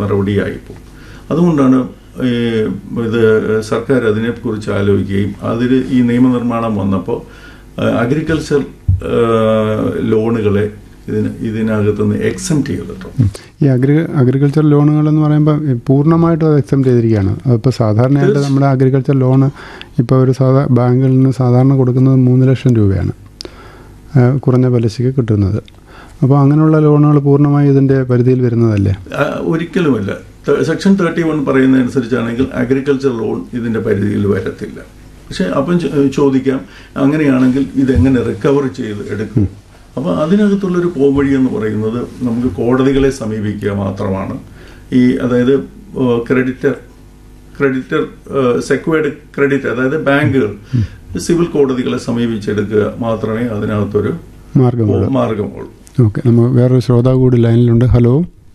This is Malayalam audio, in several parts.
നടപടിയായിപ്പോൾ അതുകൊണ്ടാണ് ഈ ഇത് സർക്കാർ അതിനെക്കുറിച്ച് ആലോചിക്കുകയും അതിൽ ഈ നിയമനിർമ്മാണം വന്നപ്പോൾ അഗ്രികൾച്ചർ ലോണുകളെ ഇതിന് ഇതിനകത്തുനിന്ന് എക്സെപ്റ്റ് ചെയ്തിട്ടുണ്ട് ഈ അഗ്രി അഗ്രികൾച്ചർ ലോണുകൾ എന്ന് പറയുമ്പോൾ ഈ പൂർണ്ണമായിട്ടും അത് എക്സെപ്റ്റ് ചെയ്തിരിക്കുകയാണ് അതിപ്പോൾ സാധാരണയായിട്ട് നമ്മുടെ അഗ്രികൾച്ചർ ലോണ് ഇപ്പോൾ ഒരു സാധാ ബാങ്കിൽ നിന്ന് സാധാരണ കൊടുക്കുന്നത് മൂന്ന് ലക്ഷം രൂപയാണ് ആ, കുറഞ്ഞ പലിശയ്ക്ക് കിട്ടുന്നത് അപ്പോൾ അങ്ങനെയുള്ള ലോണുകൾ പൂർണ്ണമായി ഇതിൻ്റെ പരിധിയിൽ വരുന്നതല്ലേ ആ, ഒരിക്കലുമല്ല ത- സെക്ഷൻ തേർട്ടി വൺ പറയുന്നതനുസരിച്ചാണെങ്കിൽ അഗ്രികൾച്ചർ ലോൺ ഇതിന്റെ പരിധിയിൽ വരത്തില്ല പക്ഷെ അപ്പം ചോ- ചോദിക്കാം അങ്ങനെയാണെങ്കിൽ ഇതെങ്ങനെ റിക്കവർ ചെയ്ത് എടുക്കും അപ്പോൾ അതിനകത്തുള്ളൊരു പോംവഴി എന്ന് പറയുന്നത് നമുക്ക് കോടതികളെ സമീപിക്കുക മാത്രമാണ് ഈ അതായത് ക്രെഡിറ്റർ ക്രെഡിറ്റർ സെക്വേർഡ് ക്രെഡിറ്റ് അതായത് ബാങ്കുകൾ സിവിൽ കോടതികളെ സമീപിച്ചെടുക്കുക മാത്രമേ അതിനകത്തൊരു മാർഗമുള്ളൂ മാർഗമുള്ളൂ ഓക്കെ നമ്മൾ വേറൊരു ശ്രോതാവ് കൂടി ലൈനിലുണ്ട് ഹലോ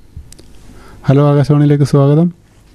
ഹലോ ആകാശവാണിയിലേക്ക് സ്വാഗതം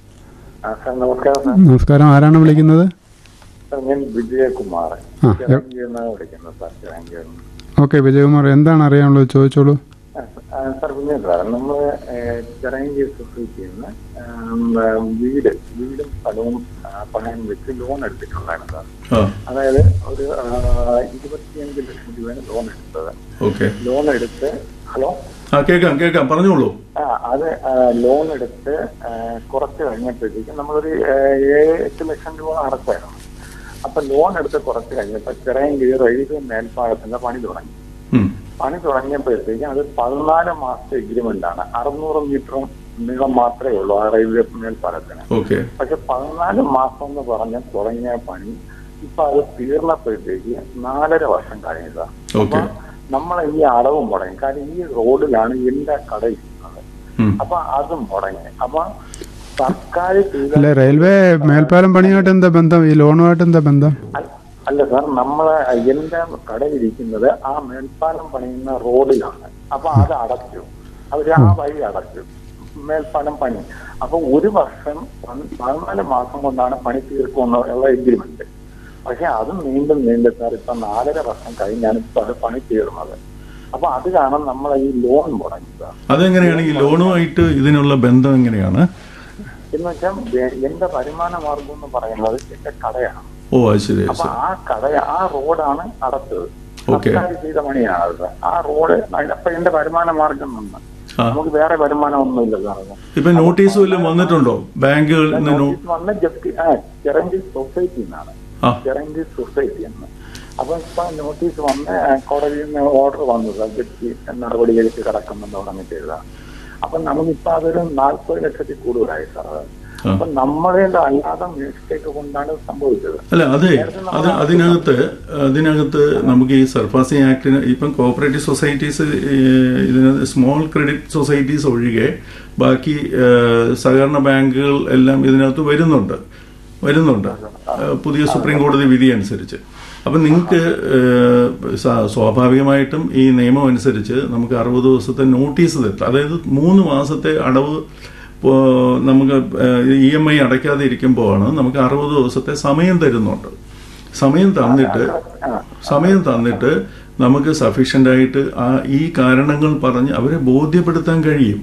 ആ, സാർ നമസ്കാരം സാർ നമസ്കാരം ആരാണ് വിളിക്കുന്നത് സാർ ഞാൻ വിജയകുമാർ ആ, ചിറങ്കിയിൽ നിന്നാണ് വിളിക്കുന്നത് സാർ ചിറങ്കിയിൽ നിന്ന് ഓക്കെ വിജയകുമാർ എന്താണ് അറിയാനുള്ളത് ചോദിച്ചോളൂ ആ, ആ, സാർ പിന്നെ സാർ നമ്മൾ ചിറങ്കി സൊസൈറ്റിയിൽ നിന്ന് ഉം, ആ, വീട് വീടും സ്ഥലവും ആ, പണയം വെച്ച് ലോൺ എടുത്തിട്ടുണ്ടായിരുന്നു സാർ ആ അതായത് ഒരു ആ, ഇരുപത്തിയഞ്ച് ലക്ഷം രൂപയാണ് ലോൺ എടുത്തത് ഓക്കെ ലോൺ എടുത്ത് ഹലോ ആ കേൾക്കാം കേൾക്കാം പറഞ്ഞോളൂ ആ അത് ലോൺ എടുത്ത് ആ, കുറച്ച് കഴിഞ്ഞപ്പോഴത്തേക്കും നമ്മളൊരു ആ, ഏഴ് എട്ട് ലക്ഷം രൂപ അടച്ചായിരുന്നു അപ്പൊ ലോൺ എടുത്ത് കുറച്ച് കഴിഞ്ഞപ്പോ ചിറയൻകീഴ് റെയിൽവേ മേൽപ്പാലത്തിന്റെ പണി തുടങ്ങി ഉം. പണി തുടങ്ങിയപ്പോഴത്തേക്കും അത് പതിനാല് മാസത്തെ എഗ്രിമെന്റ് ആണ് അറുന്നൂറ് മീറ്ററും നീളം മാത്രമേ ഉള്ളൂ ആ റെയിൽവേ മേൽപ്പാലത്തിന് ഓക്കെ പക്ഷെ പതിനാല് മാസം എന്ന് പറഞ്ഞ് തുടങ്ങിയ പണി ഇപ്പൊ അത് തീർന്നപ്പോഴത്തേക്ക് നാലര വർഷം കഴിഞ്ഞതാ ഓക്കെ നമ്മൾ ഈ അടവ് മുടങ്ങി കാരണം ഈ റോഡിലാണ് എന്റെ കട ഇരിക്കുന്നത് ഉം. അപ്പൊ അതും മുടങ്ങി അപ്പൊ സർക്കാർ ചെയ്ത അല്ലെ റെയിൽവേ മേൽപ്പാലം പണിയായിട്ട് എന്താ ബന്ധം ഈ ലോണുമായിട്ട് എന്താ ബന്ധം അല്ല- അല്ല സാർ നമ്മളെ എന്റെ കടയിലിരിക്കുന്നത് ആ മേൽപ്പാലം പണിയുന്ന റോഡിലാണ് അപ്പൊ അത് അടച്ചു അവര് ആ വഴി അടച്ചു മേൽപ്പാലം പണി അപ്പൊ ഒരു വർഷം പന്ത് പതിനാല് മാസം കൊണ്ടാണ് പണി തീർക്കുമെന്നുള്ള എഗ്രിമെന്റ് പക്ഷെ അത് നീണ്ടും നീണ്ടും സാർ ഇപ്പൊ നാലര വർഷം കഴിഞ്ഞാണ് ഇപ്പൊ അത് പണി തീർന്നത് അപ്പൊ അത് കാരണം നമ്മളെ ഈ ലോൺ മുടങ്ങി സാർ അതെങ്ങനെയാണ് ഈ ലോണുമായിട്ട് ഇതിനുള്ള ബന്ധം എങ്ങനെയാണ് എന്ന് വെച്ചാൽ എന്റെ വരുമാന മാർഗം എന്ന് പറയുന്നത് എന്റെ കടയാണ് ഓ അത് ശരി അപ്പൊ ശരി ആ കട ആ റോഡാണ് അടച്ചത് ഓക്കെ സർക്കാർ ചെയ്ത പണിയാണ് അത് ആ റോഡ് അപ്പൊ എന്റെ വരുമാന മാർഗം നിന്ന് ആ നമുക്ക് വേറെ വരുമാനം ഒന്നുമില്ല സാറേ ഇപ്പൊ നോട്ടീസ് വല്ലതും വന്നിട്ടുണ്ടോ ബാങ്കുകളിൽ നിന്ന് നോ- നോട്ടീസ് വന്ന ജപ്തി ആ ചിറങ്കി സൊസൈറ്റി എന്നാണ് ആ ചിറങ്കി സൊസൈറ്റി എന്ന് അപ്പൊ ഇപ്പൊ നോട്ടീസ് വന്ന് ആ, കോടതിയിൽ നിന്ന് ഓർഡർ വന്നത് ജപ്തി നടപടിയിലേക്ക് കിടക്കുമെന്ന് പറഞ്ഞിട്ട് എഴുതാം അപ്പൊ നമുക്കിപ്പോ അതൊരു നാൽപ്പത് ലക്ഷത്തിൽ കൂടുതലായി സാർ അത്. ആ. അപ്പൊ നമ്മളെ അല്ലാതെ മിസ്റ്റേക്ക് കൊണ്ടാണ് സംഭവിച്ചത് അല്ല അതെ അത് അതിനകത്ത് അതിനകത്ത് നമുക്ക് ഈ സർഫാസിംഗ് ആക്ടിന് ഇപ്പം കോപ്പറേറ്റീവ് സൊസൈറ്റീസ് ഇതിനകത്ത് സ്മോൾ ക്രെഡിറ്റ് സൊസൈറ്റീസ് ഒഴികെ ബാക്കി ഏഹ്, സഹകരണ ബാങ്കുകൾ എല്ലാം ഇതിനകത്ത് വരുന്നുണ്ട് വരുന്നുണ്ട് ഏഹ്, പുതിയ സുപ്രീം കോടതി വിധി അനുസരിച്ച് അപ്പം നിങ്ങൾക്ക് ഏഹ്, സ- സ്വാഭാവികമായിട്ടും ഈ നിയമം അനുസരിച്ച് നമുക്ക് അറുപത് ദിവസത്തെ നോട്ടീസ് തരും അതായത് മൂന്ന് മാസത്തെ അടവ് ഇപ്പോൾ നമുക്ക് ഇ എം ഐ അടയ്ക്കാതെ ഇരിക്കുമ്പോഴാണ് നമുക്ക് അറുപത് ദിവസത്തെ സമയം തരുന്നുണ്ട് സമയം തന്നിട്ട് സമയം തന്നിട്ട് നമുക്ക് സഫീഷ്യൻ്റ് ആയിട്ട് ആ ഈ കാരണങ്ങൾ പറഞ്ഞ് അവരെ ബോധ്യപ്പെടുത്താൻ കഴിയും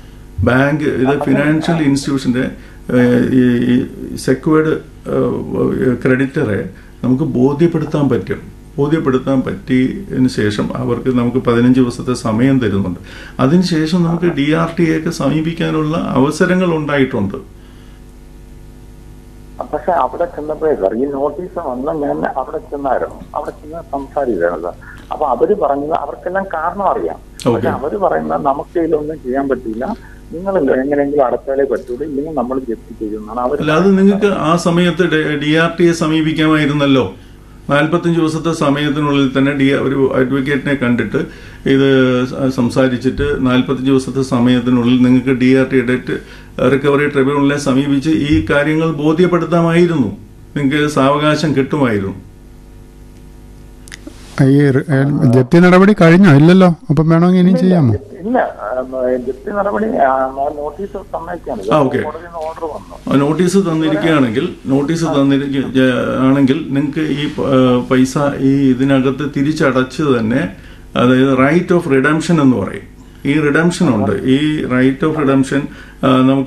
ബാങ്ക് ഇത് ഫിനാൻഷ്യൽ ഇൻസ്റ്റിറ്റ്യൂഷൻ്റെ ഈ സെക്വേർഡ് ക്രെഡിറ്ററെ നമുക്ക് ബോധ്യപ്പെടുത്താൻ പറ്റും ബോധ്യപ്പെടുത്താൻ പറ്റിയതിന് ശേഷം അവർക്ക് നമുക്ക് പതിനഞ്ച് ദിവസത്തെ സമയം തരുന്നുണ്ട് അതിനുശേഷം നമുക്ക് ഡി ആർ ടി ഒക്കെ സമീപിക്കാനുള്ള അവസരങ്ങൾ ഉണ്ടായിട്ടുണ്ട് പക്ഷെ അവിടെ ചെന്നപ്പോഴേ സാർ ഈ നോട്ടീസ് വന്ന ഞാൻ അവിടെ ചെന്നായിരുന്നു അവിടെ ചെന്ന് സംസാരിച്ചായിരുന്നു സാർ അപ്പൊ അവര് പറഞ്ഞത് അവർക്കെല്ലാം കാരണം അറിയാം പക്ഷെ Okay. അവര് പറയുന്നത് നമുക്ക് ഇതിലൊന്നും ചെയ്യാൻ പറ്റില്ല നിങ്ങൾ എങ്ങനെയെങ്കിലും അടച്ചാലേ പറ്റുള്ളൂ ഇല്ലെങ്കിൽ നമ്മൾ ജപ്തി ചെയ്യുന്നതാണ് അവർ അല്ലാതെ നിങ്ങൾക്ക് ആ സമയത്ത് ഡി ആർ ടിയെ സമീപിക്കാമായിരുന്നല്ലോ നാൽപ്പത്തഞ്ച് ദിവസത്തെ സമയത്തിനുള്ളിൽ തന്നെ ഡി ഒരു അഡ്വക്കേറ്റിനെ കണ്ടിട്ട് ഇത് സ- സംസാരിച്ചിട്ട് നാൽപ്പത്തഞ്ച് ദിവസത്തെ സമയത്തിനുള്ളിൽ നിങ്ങൾക്ക് D R T debt recovery ട്രിബ്യൂണലിനെ സമീപിച്ച് ഈ കാര്യങ്ങൾ ബോധ്യപ്പെടുത്താമായിരുന്നു നിങ്ങൾക്ക് സാവകാശം കിട്ടുമായിരുന്നു ഈ റി- ഏ, ജപ്തി നടപടി കഴിഞ്ഞോ ഇല്ലല്ലോ അപ്പം വേണമെങ്കിൽ ഇനിയും ചെയ്യാമോ ഇല്ല ഉം, ജപ്തി നടപടി ആ, നോട്ടീസ് സമ്മതിക്കാണ് ആ, okay. കോടതിയിൽ നിന്ന് ഓർഡർ വന്നു ആ നോട്ടീസ് തന്നിരിക്കുകയാണെങ്കിൽ നോട്ടീസ് തന്നിരിക്കുക ആണെങ്കിൽ നിങ്ങൾക്ക് ഈ പ- ഏ, പൈസ ഈ ഇതിനകത്ത് തിരിച്ചടച്ച് തന്നെ അതായത് റൈറ്റ് ഓഫ് റിഡംഷൻ എന്ന് പറയും ഈ റിഡംഷൻ ഉണ്ട് ഈ റൈറ്റ് ഓഫ് റിഡംഷൻ നമുക്ക്